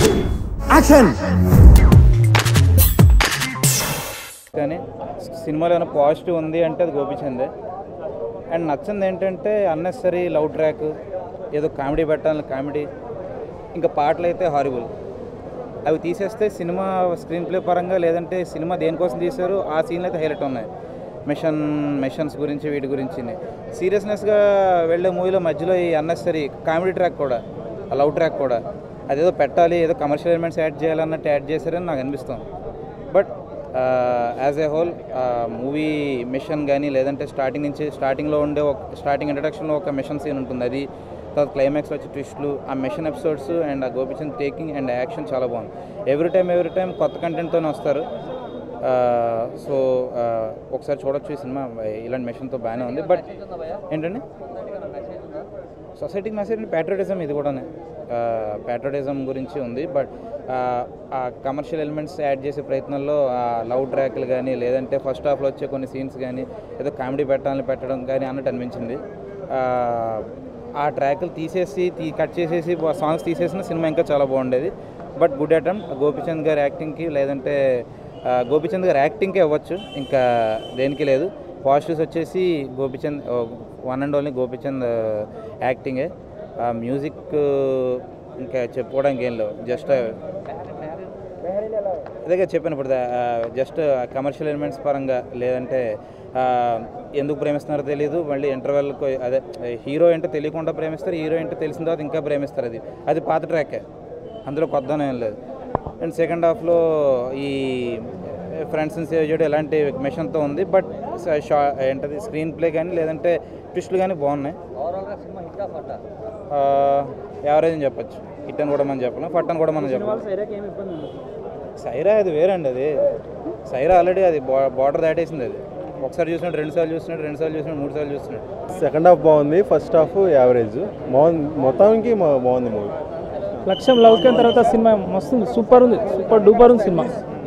Action కానీ సినిమాలో ఏమైనా పాజిటివ్ ఉంది అంటే అది గోపిచందే అండ్ నచ్చింది ఏంటంటే అన్నెసరీ లవ్ ట్రాక్ ఏదో కామెడీ పెట్టాలి కామెడీ ఇంకా పాటలు అయితే హారిబుల్ అవి తీసేస్తే సినిమా స్క్రీన్ ప్లే పరంగా లేదంటే సినిమా దేనికోసం తీశారు ఆ సీన్లు అయితే హైలైట్ ఉన్నాయి మిషన్ మిషన్స్ గురించి వీటి గురించి సీరియస్నెస్గా వెళ్ళే మూవీలో మధ్యలో ఈ అన్నెసరీ కామెడీ ట్రాక్ కూడా ఆ లవ్ ట్రాక్ కూడా అదేదో పెట్టాలి ఏదో కమర్షియల్ ఎలిమెంట్స్ యాడ్ చేయాలన్నట్టు యాడ్ చేశారని నాకు అనిపిస్తుంది but as a whole movie mission కానీ లేదంటే స్టార్టింగ్ నుంచి స్టార్టింగ్లో ఉండే ఒక స్టార్టింగ్ ఇంట్రడక్షన్లో ఒక మిషన్ సీన్ ఉంటుంది అది తర్వాత క్లైమాక్స్ వచ్చి ట్విస్ట్లు ఆ మిషన్ ఎపిసోడ్స్ అండ్ ఆ గోపిచంద్ టేకింగ్ అండ్ యాక్షన్ చాలా బాగుంది ఎవ్రీ టైం ఎవ్రీ టైం కొత్త కంటెంట్తోనే వస్తారు సో ఒకసారి చూడొచ్చు ఈ సినిమా ఇలాంటి మిషన్తో బాగానే ఉంది బట్ ఏంటండి సొసైటీకి మెసేజ్ ప్యాట్రోటిజం ఇది కూడానే ప్యాట్రోటిజం గురించి ఉంది బట్ ఆ కమర్షియల్ ఎలిమెంట్స్ యాడ్ చేసే ప్రయత్నంలో ఆ లవ్ ట్రాక్లు కానీ లేదంటే ఫస్ట్ హాఫ్లో వచ్చే కొన్ని సీన్స్ కానీ ఏదో కామెడీ పెట్టాలని పెట్టడం కానీ అన్నట్టు అనిపించింది ఆ, ఆ ట్రాక్లు తీసేసి తీ కట్ చేసేసి సాంగ్స్ తీసేసిన సినిమా ఇంకా చాలా బాగుండేది బట్ గుడ్ అటెంప్ట్ గోపిచంద్ గారి యాక్టింగ్కి లేదంటే ఆ, గోపిచంద్ గారి యాక్టింగ్కే అవ్వచ్చు ఇంకా దేనికి లేదు పాజిటివ్స్ వచ్చేసి Gopichand one and only Gopichand యాక్టింగే ఆ మ్యూజిక్ ఇంకా చెప్పుకోవడానికి ఏం లేవు జస్ట్ అదే చెప్పాను ఇప్పుడు జస్ట్ కమర్షియల్ ఎలిమెంట్స్ పరంగా లేదంటే ఆ, ఎందుకు ప్రేమిస్తున్నారో తెలియదు మళ్ళీ ఇంటర్వెల్కి అదే హీరో ఏంటో తెలియకుండా ప్రేమిస్తారు హీరో ఏంటో తెలిసిన తర్వాత ఇంకా ప్రేమిస్తారు అది అది పాత ట్రాకే అందులో కొత్తదనం ఏం లేదు అండ్ సెకండ్ హాఫ్లో ఈ ఫ్రెండ్స్ని సేవ్ చేయడం ఇలాంటి మిషన్తో ఉంది బట్ షా ఏంటది స్క్రీన్ ప్లే కానీ లేదంటే ట్విస్ట్లు కానీ బాగున్నాయి యావరేజ్ అని చెప్పచ్చు హిట్ అని కూడా మనం చెప్పలేం ఫట్ అని కూడా మనం చెప్పలేం సైరా అది వేరండి అది సైరా ఆల్రెడీ అది బార్డర్ దాటేసింది అది ఒకసారి చూసినట్టు రెండు సార్లు చూసినట్టు రెండు సార్లు చూసినట్టు మూడు సార్లు చూసినట్టు సెకండ్ హాఫ్ బాగుంది ఫస్ట్ హాఫ్ యావరేజ్ బాగుంది మొత్తానికి మా- బాగుంది మూవీ లక్ష్యం లవ్ అయిన తర్వాత సినిమా మస్తు ఉంది సూపర్ ఉంది సూపర్ డూపర్ ఉంది సినిమా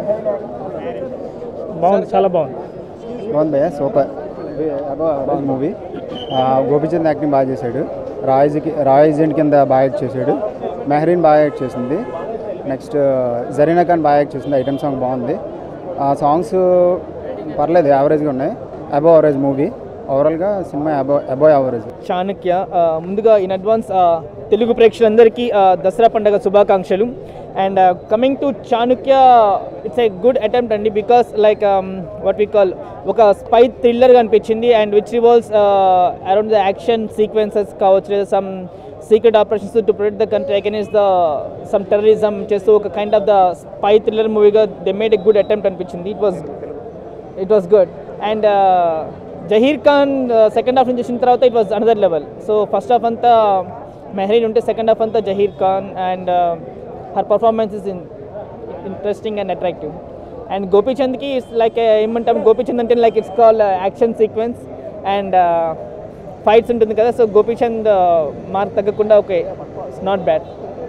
బాగుంది చాలా బాగుంది బాగుంది భయ్య సూపర్ మూవీ గోపిచంద్ యాక్టింగ్ బాగా చేశాడు రాయిజ్కి రాయిజెంట్ కింద బాగా యాక్ట్ చేశాడు మెహరీన్ బాగా యాక్ట్ చేసింది నెక్స్ట్ జరీనా ఖాన్ బాగా యాక్ట్ చేసింది ఐటమ్ సాంగ్ బాగుంది ఆ సాంగ్స్ పర్లేదు యావరేజ్గా ఉన్నాయి అబవ్ యావరేజ్ మూవీ ఓవరాల్గా సినిమా అబవ్ అబవ్ యావరేజ్ చాణక్య ఆ, ముందుగా ఇన్ అడ్వాన్స్ ఆ, తెలుగు ప్రేక్షకులందరికీ ఆ, దసరా పండుగ శుభాకాంక్షలు and coming to Chanakya it's a good attempt అండి because like what we call ఒక స్పై థ్రిల్లర్గా అనిపించింది and which revolves around the action sequences కావచ్చు లేదా some secret operations to protect the country against the some terrorism చేస్తూ ఒక kind of the spy thriller మూవీగా they made a good attempt అనిపించింది it was it was good and Zaheer Khan second half నుంచి వచ్చిన తర్వాత it was another level so first half అంతా మెహరీన్ ఉంటే second half అంతా Zaheer Khan and her performance is in interesting and attractive and గోపీచంద్కి it's like ఏమంటాం గోపీచంద్ అంటే like it's call action sequence and fights ఉంటుంది కదా సో గోపీచంద్ మార్క్ తగ్గకుండా okay it's not bad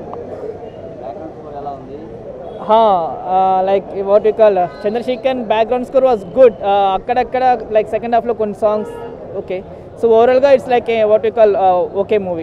like what you call Chandrashekhar background score was good అక్కడక్కడ like second హాఫ్లో కొన్ని songs okay so ఓవరాల్గా it's like what you call okay movie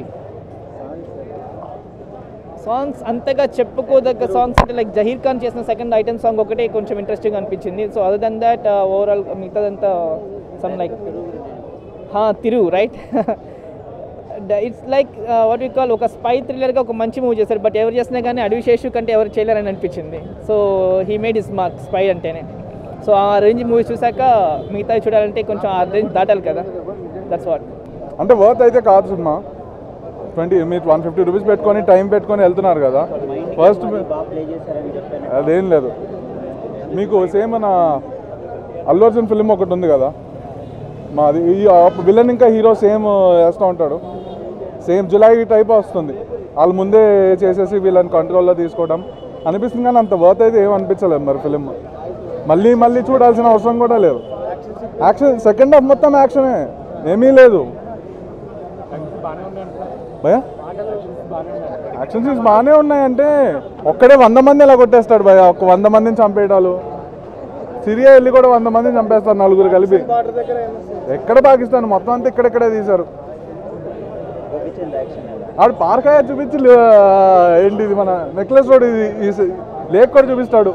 songs అంతగా చెప్పుకోదగ్గ songs అంటే లైక్ జహీర్ ఖాన్ చేసిన సెకండ్ ఐటమ్ సాంగ్ ఒకటే కొంచెం ఇంట్రెస్టింగ్ అనిపించింది so other than that overall మిగతాదంతా some like Thiru right it's like what you call ఒక స్పై థ్రిల్లర్గా ఒక మంచి మూవీ చేశారు బట్ ఎవరు చేసినా కానీ అడవి శేషు కంటే ఎవరు చేయలేరని అనిపించింది so he made his mark spy అంటేనే సో ఆ రేంజ్ మూవీ చూసాక మిగతా చూడాలంటే కొంచెం ఆ రేంజ్ దాటాలి కదా దట్స్ వాట్ అంటే వర్త్ అయితే కాదు సినిమా ట్వంటీ మీరు వన్ ఫిఫ్టీ రూపీస్ పెట్టుకొని టైం పెట్టుకొని వెళ్తున్నారు కదా ఫస్ట్ అదేం లేదు మీకు సేమ్ మన అల్లు అర్జున్ ఫిల్మ్ ఒకటి ఉంది కదా మాది ఈ విలన్ ఇంకా హీరో సేమ్ వేస్తూ ఉంటాడు సేమ్ జులై టైప్ వస్తుంది వాళ్ళు ముందే చేసేసి వీళ్ళని కంట్రోల్లో తీసుకోవడం అనిపిస్తుంది కానీ అంత వర్త్ అయితే ఏం అనిపించలేదు మరి ఫిలిం మళ్ళీ మళ్ళీ చూడాల్సిన అవసరం కూడా లేదు యాక్షన్ సెకండ్ హాఫ్ మొత్తం యాక్షనే ఏమీ లేదు భయ యాక్షన్ సీన్స్ బాగానే ఉన్నాయంటే ఒక్కడే వంద మంది ఎలా కొట్టేస్తాడు భయ ఒక వంద మందిని చంపేయడాలు సిరియా వెళ్ళి కూడా వంద మందిని చంపేస్తారు నలుగురు కలిపి ఎక్కడ పాకిస్తాన్ మొత్తం అంతా ఇక్కడెక్కడే తీశారు ఆడు పార్కాయ చూపించి లే- ఏంటి ఇది మన నెక్లెస్ రోడ్ ఇది ఈ స- లేక్ కూడా చూపిస్తాడు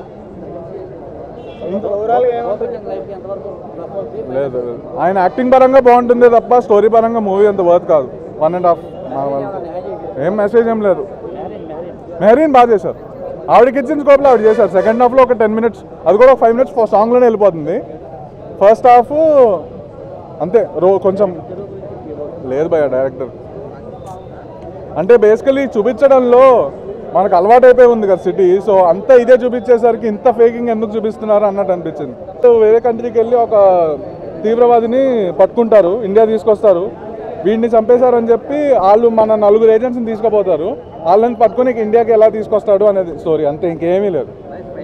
లేదు లేదు ఆయన యాక్టింగ్ పరంగా బాగుంటుంది తప్ప స్టోరీ పరంగా మూవీ అంత వర్త్ కాదు వన్ అండ్ హాఫ్ ఏం మెసేజ్ ఏం లేదు మెహరీన్ బాగా చేశారు ఆవిడకి ఇచ్చిన స్కోప్లో ఆవిడ చేశారు సెకండ్ హాఫ్లో ఒక టెన్ మినిట్స్ అది కూడా ఒక ఫైవ్ మినిట్స్ సాంగ్లోనే వెళ్ళిపోతుంది ఫస్ట్ హాఫ్ అంతే రో కొంచెం లేదు భయ డైరెక్టర్ అంటే బేసికలీ చూపించడంలో మనకు అలవాటైపోయి ఉంది కదా సిటీ సో అంతా ఇదే చూపించేసరికి ఇంత ఫేకింగ్ ఎందుకు చూపిస్తున్నారు అన్నట్టు అనిపించింది సో వేరే కంట్రీకి వెళ్ళి ఒక తీవ్రవాదిని పట్టుకుంటారు ఇండియా తీసుకొస్తారు వీడిని చంపేశారని చెప్పి వాళ్ళు మన నలుగురు ఏజెంట్స్ని తీసుకుపోతారు వాళ్ళని పట్టుకుని ఇండియాకి ఎలా తీసుకొస్తాడు అనేది స్టోరీ అంతే ఇంకేమీ లేదు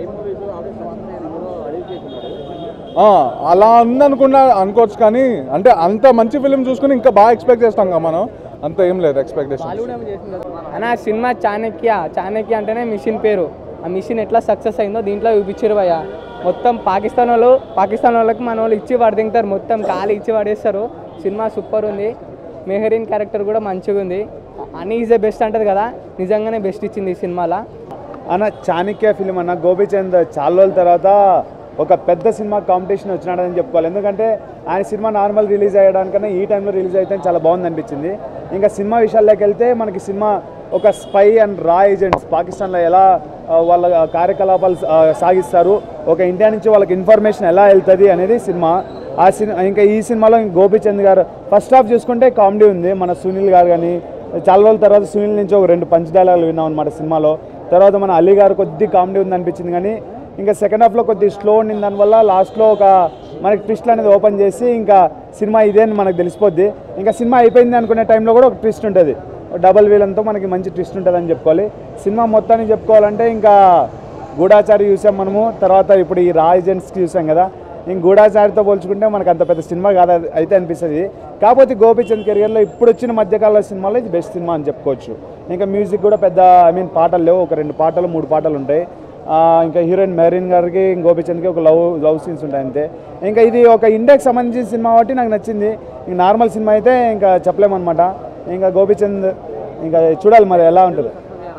ఆ, అలా ఉందనుకున్నా అనుకోవచ్చు కానీ అంటే అంత మంచి ఫిలిం చూసుకుని ఇంకా బాగా ఎక్స్పెక్ట్ చేస్తాం కదా మనం అంత ఏం లేదు ఎక్స్పెక్టేషన్ అన్న సినిమా చాణక్య చాణక్య అంటేనే మిషన్ పేరు ఆ మిషన్ ఎట్లా సక్సెస్ అయిందో దీంట్లో చూపించారు భయ్య మొత్తం పాకిస్తాన్ వాళ్ళు పాకిస్తాన్ వాళ్ళకి మన వాళ్ళు ఇచ్చి పడదింటారు మొత్తం ఖాళీ ఇచ్చి పడేస్తారు సినిమా సూపర్ ఉంది మెహరీన్ క్యారెక్టర్ కూడా మంచిగా ఉంది అని ఈజ్ ద బెస్ట్ అంటది కదా నిజంగానే బెస్ట్ ఇచ్చింది ఈ సినిమాలో అన్న చాణక్య ఫిలిం అన్న గోపీచంద్ చాలా రోజుల తర్వాత ఒక పెద్ద సినిమా కాంపిటీషన్ వచ్చినాడని చెప్పుకోవాలి ఎందుకంటే ఆయన సినిమా నార్మల్ రిలీజ్ అయ్యడానికన్నా ఈ టైంలో రిలీజ్ అయితే చాలా బాగుంది అనిపించింది ఇంకా సినిమా విషయాల్లోకి వెళ్తే మనకి సినిమా ఒక స్పై అండ్ రా ఏజెంట్స్ పాకిస్తాన్లో ఎలా ఆ, వాళ్ళ కార్యకలాపాలు ఆ, సాగిస్తారు ఒక ఇండియా నుంచి వాళ్ళకి ఇన్ఫర్మేషన్ ఎలా వెళ్తుంది అనేది సినిమా ఆ సినిమా ఇంకా ఈ సినిమాలో గోపీచంద్ గారు ఫస్ట్ హాఫ్ చూసుకుంటే కామెడీ ఉంది మన సునీల్ గారు కానీ చాలా రోజుల తర్వాత సునీల్ నుంచి ఒక రెండు పంచ్ డైలాగులు విన్నాం అనమాట సినిమాలో తర్వాత మన అలీ గారు కొద్ది కామెడీ ఉంది అనిపించింది కానీ ఇంకా సెకండ్ హాఫ్లో కొద్ది స్లో ఉండింది దానివల్ల లాస్ట్లో ఒక మనకి ట్విస్ట్ అనేది ఓపెన్ చేసి ఇంకా సినిమా ఇదే అని మనకు తెలిసిపోద్ది ఇంకా సినిమా అయిపోయింది అనుకునే టైంలో కూడా ఒక ట్విస్ట్ ఉంటుంది డబల్ వీలంతో మనకి మంచి ట్విస్ట్ ఉంటుంది అని చెప్పుకోవాలి సినిమా మొత్తాన్ని చెప్పుకోవాలంటే ఇంకా గూఢాచారి చూసాం మనము తర్వాత ఇప్పుడు ఈ రా ఏజెంట్స్కి చూసాం కదా ఇంక గూఢాచారితో పోల్చుకుంటే మనకు అంత పెద్ద సినిమా కాదు అది అయితే అనిపిస్తుంది కాకపోతే గోపీచంద్ కెరియర్లో ఇప్పుడు వచ్చిన మధ్యకాల సినిమాలో ఇది బెస్ట్ సినిమా అని చెప్పుకోవచ్చు ఇంకా మ్యూజిక్ కూడా పెద్ద ఐ మీన్ పాటలు లేవు ఒక రెండు పాటలు మూడు పాటలు ఉంటాయి ఆ, ఇంకా హీరోయిన్ మెరీన్ గారికి గోపీచంద్కి ఒక లవ్ లవ్ సీన్స్ ఉంటాయి అంతే ఇంకా ఇది ఒక ఇండియాకి సంబంధించిన సినిమా కాబట్టి నాకు నచ్చింది ఇంక నార్మల్ సినిమా అయితే ఇంకా చెప్పలేమన్నమాట ఇంకా గోపీచంద్ ఇంకా చూడాలి మరి ఎలా ఉంటుంది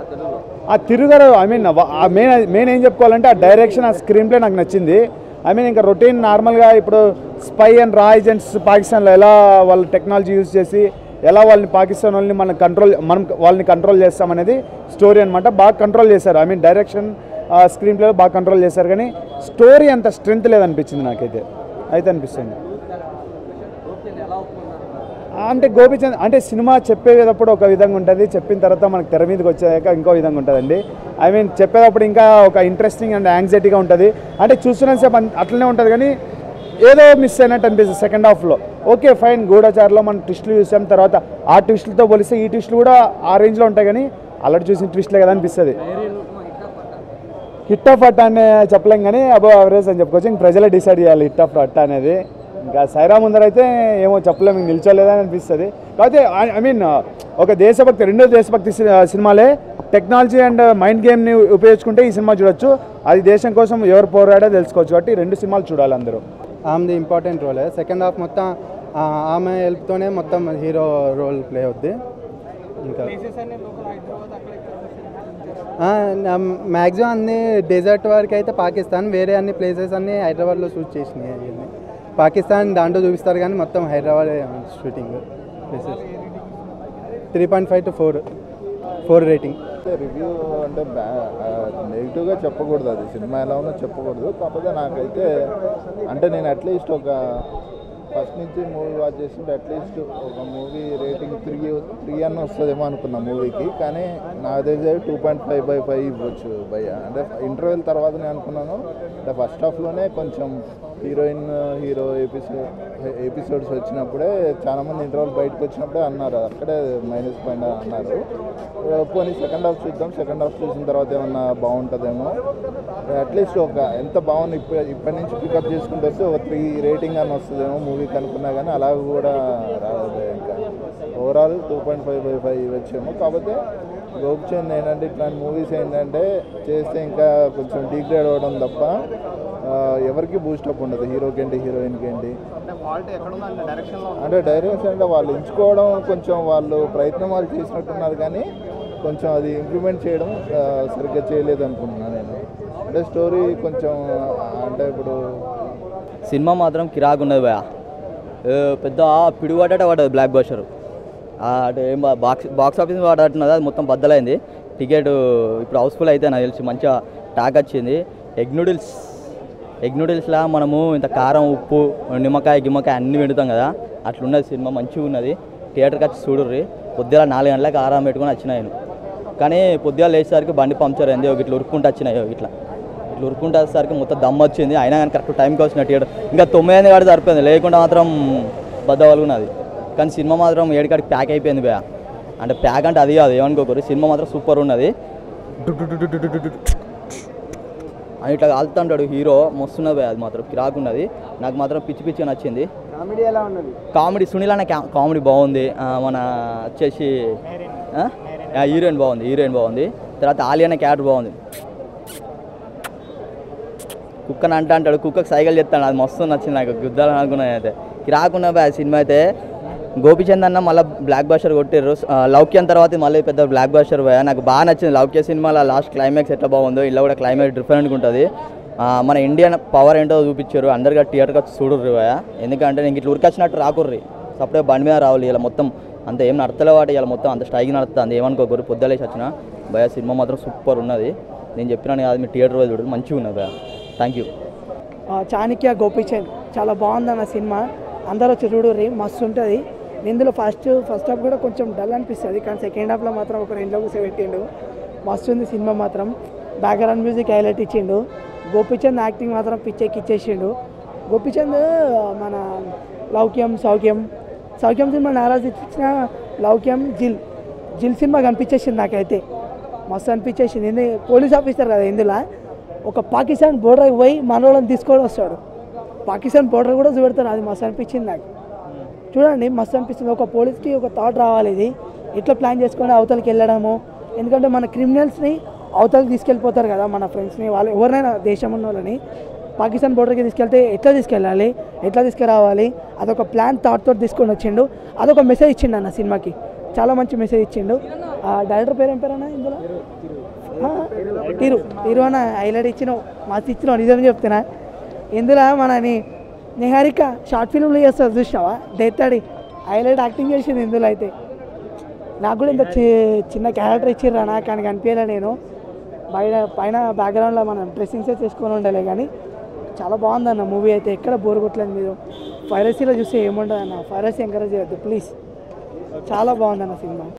ఆ తిరుగారు ఐ మీన్ మెయిన్ మెయిన్ ఏం చెప్పుకోవాలంటే ఆ డైరెక్షన్ ఆ స్క్రీన్ ప్లే నాకు నచ్చింది ఐ మీన్ ఇంకా రొటీన్ నార్మల్గా ఇప్పుడు స్పై అండ్ రా ఏజెంట్స్ పాకిస్తాన్లో ఎలా వాళ్ళు టెక్నాలజీ యూజ్ చేసి ఎలా వాళ్ళని పాకిస్తాన్ వాళ్ళని మనం కంట్రోల్ మనం వాళ్ళని కంట్రోల్ చేస్తామనేది స్టోరీ అనమాట బాగా కంట్రోల్ చేశారు ఐ మీన్ డైరెక్షన్ స్క్రీన్ ప్లేలో బాగా కంట్రోల్ చేశారు కానీ స్టోరీ అంత స్ట్రెంత్ లేదనిపించింది నాకైతే అయితే అనిపిస్తుంది అంటే గోపిచంద్ అంటే సినిమా చెప్పేటప్పుడు ఒక విధంగా ఉంటుంది చెప్పిన తర్వాత మనకు తెర మీదకి వచ్చాక ఇంకో విధంగా ఉంటుందండి ఐ మీన్ చెప్పేటప్పుడు ఇంకా ఒక ఇంట్రెస్టింగ్ అండ్ యాంగ్జైటీగా ఉంటుంది అంటే చూస్తున్నంతసేపు అన్- అట్లనే ఉంటుంది కానీ ఏదో మిస్ అయినట్టు అనిపిస్తుంది సెకండ్ హాఫ్లో ఓకే ఫైన్ గూఢచారులో మనం ట్విస్టులు చూసాం తర్వాత ఆ ట్విస్టులతో పోలిస్తే ఈ ట్విస్టులు కూడా ఆ రేంజ్లో ఉంటాయి కానీ అల్లరి చూసిన ట్విస్ట్లే కదా అనిపిస్తుంది హిట్ ఆఫ్ అట్ట అనే చెప్పలేం కానీ అబో అవరేజ్ అని చెప్పుకోవచ్చు ఇంక ప్రజలే డిసైడ్ చేయాలి హిట్ ఆఫ్ అట్ట అనేది ఇంకా సైరా ముందర అయితే ఏమో చెప్పలేము ఇంక నిల్చోలేదని అనిపిస్తుంది కాకపోతే ఐ మీన్ ఒక దేశభక్తి రెండో దేశభక్తి సి- సినిమాలే టెక్నాలజీ అండ్ మైండ్ గేమ్ని ఉపయోగించుకుంటే ఈ సినిమా చూడొచ్చు అది దేశం కోసం ఎవరు పోరాడో తెలుసుకోవచ్చు కాబట్టి రెండు సినిమాలు చూడాలి అందరూ ఆమెది ఇంపార్టెంట్ రోలే సెకండ్ హాఫ్ మొత్తం ఆ, ఆమె హెల్ప్తోనే మొత్తం హీరో రోల్ ప్లే అవుద్ది ఇంకా మ్యాక్సిమం అన్ని డెజర్ట్ వరకు అయితే పాకిస్తాన్ వేరే అన్ని ప్లేసెస్ అన్ని హైదరాబాద్లో షూట్ చేసినాయి అవన్నీ పాకిస్తాన్ దాంట్లో చూపిస్తారు కానీ మొత్తం Hyderabad shooting places three point five to four four rating review అంటే నెగిటివ్గా చెప్పకూడదు అది సినిమా ఎలా ఉందో చెప్పకూడదు కాకపోతే నాకైతే అంటే నేను అట్లీస్ట్ ఒక ఫస్ట్ నుంచి మూవీ వాచ్ చేస్తుంటే అట్లీస్ట్ ఒక మూవీ రేటింగ్ త్రీ త్రీ అన్న వస్తుందేమో అనుకున్నా మూవీకి కానీ నాకు తెలిసే two point five by five ఇవ్వచ్చు భయ్య అంటే ఇంటర్వెల్ తర్వాత నేను అనుకున్నాను అంటే ఫస్ట్ హాఫ్లోనే కొంచెం హీరోయిన్ హీరో ఎపిసోడ్ ఎపిసోడ్స్ వచ్చినప్పుడే చాలామంది ఇంటర్వెల్ బయటకు వచ్చినప్పుడే అన్నారు అక్కడే మైనస్ పాయింట్ అన్నారు పోనీ సెకండ్ హాఫ్ చూద్దాం సెకండ్ హాఫ్ చూసిన తర్వాత ఏమన్నా బాగుంటుందేమో అట్లీస్ట్ ఒక ఎంత బాగుంది ఇప్పుడు ఇప్పటి నుంచి పికప్ చేసుకుంటూ వస్తే ఒక త్రీ రేటింగ్ అని వస్తుందేమో మూవీకి అనుకున్నా కానీ అలా కూడా రాదు ఇంకా overall two point five by five వచ్చేమో కాకపోతే గోపిచంద్ ఏంటంటే ఇట్లాంటి మూవీస్ ఏంటంటే చేస్తే ఇంకా కొంచెం డిగ్రేడ్ అవ్వడం తప్ప ఆ, ఎవరికి బూస్టప్ ఉండదు హీరోకి ఏంటి హీరోయిన్కి ఏంటి అంటే డైరెక్షన్ అంటే వాళ్ళు ఎంచుకోవడం కొంచెం వాళ్ళు ప్రయత్నం వాళ్ళు చేసినట్టున్నారు కానీ కొంచెం అది ఇంప్లిమెంట్ చేయడం ఆ, సరిగ్గా చేయలేదు అనుకుంటున్నాను నేను అంటే స్టోరీ కొంచెం ఆ, అంటే ఇప్పుడు సినిమా మాత్రం కిరాక్ ఉన్నది భయ పెద్ద పిడుగుపడ్డట పడ్డది బ్లాక్ బస్టర్ అటు ఏం బా- బాక్స్ బాక్స్ ఆఫీస్ పడట్టున్నది అది మొత్తం బద్దలైంది టికెట్ ఇప్పుడు హౌస్ఫుల్ అయితే నాకు తెలిసి మంచిగా టాక్ వచ్చింది ఎగ్ నూడిల్స్ ఎగ్ నూడిల్స్లా మనము ఇంత కారం ఉప్పు నిమ్మకాయ గిమ్మకాయ అన్నీ పెడతాం కదా అట్లున్నది సినిమా మంచిగా ఉన్నది థియేటర్కి వచ్చి చూడుర్రి పొద్దున నాలుగు గంటలకు ఆరాం పెట్టుకొని వచ్చిన నేను కానీ పొద్దుగా లేచేసరికి బండి పంక్చర్ అయింది ఒక ఇట్లా ఉరుక్కుంటూ వచ్చినాయి ఇట్లా ఇట్లా ఉరుక్కుంటూ వచ్చేసరికి మొత్తం దమ్ వచ్చింది అయినా కానీ కరెక్ట్ టైంకి వచ్చిన థియేటర్ ఇంకా తొమ్మిది ఎనిమిది కాడికి సరిపోయింది లేకుండా మాత్రం బద్దవలుగున్నది కానీ సినిమా మాత్రం ఏడుకాడికి ప్యాక్ అయిపోయింది భయ అంటే ప్యాక్ అంటే అది కాదు ఏమనుకోకూరు సినిమా మాత్రం సూపర్ ఉన్నది అని ఇట్లా కాలుతుంటాడు హీరో మస్తున్నది భయ అది మాత్రం కిరాక్ ఉన్నది నాకు మాత్రం పిచ్చి పిచ్చిగా నచ్చింది కామెడీ ఎలా ఉన్నది కామెడీ సునీల్ అన్న కా- కామెడీ బాగుంది ఆ, మన వచ్చేసి ఆ? ఆ, హీరోయిన్ బాగుంది హీరోయిన్ బాగుంది తర్వాత ఆలి అన్న క్యారెక్టర్ బాగుంది కుక్కని అంట అంటాడు కుక్కకి సైకిల్ చెప్తాడు అది మస్తు నచ్చింది నాకు గుద్దాలని అనుకున్నాను అయితే రాకుండా బా సినిమా అయితే గోపిచంద్ అన్న మళ్ళీ బ్లాక్ బాస్టర్ కొట్టారు లౌక్యం తర్వాత మళ్ళీ పెద్ద బ్లాక్ బాస్టర్ పోయా నాకు బాగా నచ్చింది లౌక్య సినిమాలో లాస్ట్ క్లైమాక్స్ ఎట్లా బాగుందో ఇలా కూడా క్లైమాక్స్ డిఫరెంట్గా ఉంటుంది ఆ, మన ఇండియన్ పవర్ ఏంటో చూపించారు అందరిగా థియేటర్కి వచ్చి చూడరు భయ ఎందుకంటే నేను ఇట్లా ఉరికొచ్చినట్టు రాకుర్రి సపరేట్ బండి మీద రావాలి ఇలా మొత్తం అంత ఏం నడతలే వాటి ఇలా మొత్తం అంత స్ట్రైక్ నడుస్తుంది ఏమనుకోకూరు పొద్దులేసి వచ్చిన భయ సినిమా మాత్రం సూపర్ ఉన్నది నేను చెప్పినాను కాదు మీ థియేటర్ పోయి చూడరు మంచిగా ఉన్నది భయ థ్యాంక్ యూ ఆ, చాణక్య గోపీచంద్ చాలా బాగుందన్న సినిమా అందరూ వచ్చి చూడుర్రి మస్తు ఉంటుంది ఇందులో ఫస్ట్ ఫస్ట్ హాఫ్ కూడా కొంచెం డల్ అనిపిస్తుంది కానీ సెకండ్ హాఫ్లో మాత్రం ఒక రెండులో కూర్చోబెట్టిండు మస్తు ఉంది సినిమా మాత్రం బ్యాక్గ్రౌండ్ మ్యూజిక్ హైలైట్ ఇచ్చిండు గోపీచంద్ యాక్టింగ్ మాత్రం పిచ్చెక్కిచ్చేసిండు గోపీచంద్ మన లౌక్యం సౌక్యం సౌక్యం సినిమా నారాజ్ ఇచ్చిన లౌక్యం జిల్ జిల్ సినిమా కనిపించేసింది నాకైతే మస్తు అనిపించేసింది ఏంది పోలీస్ ఆఫీసర్ కదా ఇందులో ఒక పాకిస్తాన్ బోర్డర్కి పోయి మనోళ్ళని తీసుకొని వస్తాడు పాకిస్తాన్ బోర్డర్ కూడా చూపెడతారు అది మస్తు అనిపించింది నాకు చూడండి మస్తు అనిపిస్తుంది ఒక పోలీస్కి ఒక థాట్ రావాలి ఇది ఎట్లా ప్లాన్ చేసుకొని అవతలకి వెళ్ళడము ఎందుకంటే మన క్రిమినల్స్ని అవతలకి తీసుకెళ్ళిపోతారు కదా మన ఫ్రెండ్స్ని వాళ్ళు ఎవరినైనా దేశం ఉన్న వాళ్ళని పాకిస్తాన్ బోర్డర్కి తీసుకెళ్తే ఎట్లా తీసుకెళ్ళాలి ఎట్లా తీసుకురావాలి అదొక ప్లాన్ థాట్ తోటి తీసుకొని వచ్చిండు అదొక మెసేజ్ ఇచ్చిండు అన్న సినిమాకి చాలా మంచి మెసేజ్ ఇచ్చిండు ఆ డైరెక్టర్ పేరు ఏం పేరన్నా ఇందులో ఆ, తీరు తీరు అన్న హైలైట్ ఇచ్చినావు మస్తు ఇచ్చినావు నిజం చెప్తున్నా ఇందులో మనని నిహారిక షార్ట్ ఫిల్మ్లో చేస్తారు చూసినావా డెత్తాడి హైలైట్ యాక్టింగ్ చేసింది ఇందులో అయితే నాకు కూడా ఇంత చి- చిన్న క్యారెక్టర్ ఇచ్చిర్రా నాకు కానీ కనిపించలే నేను బయట పైన బ్యాక్గ్రౌండ్లో మనం డ్రెస్సింగ్సే చేసుకొని ఉండాలి కానీ చాలా బాగుందన్న మూవీ అయితే ఎక్కడ బోర్ కొట్టలేదు మీరు పైరసీలో చూస్తే ఏముండదు అన్న పైరసీ ఎంకరేజ్ చేయొద్దు ప్లీజ్ చాలా బాగుందన్న సినిమా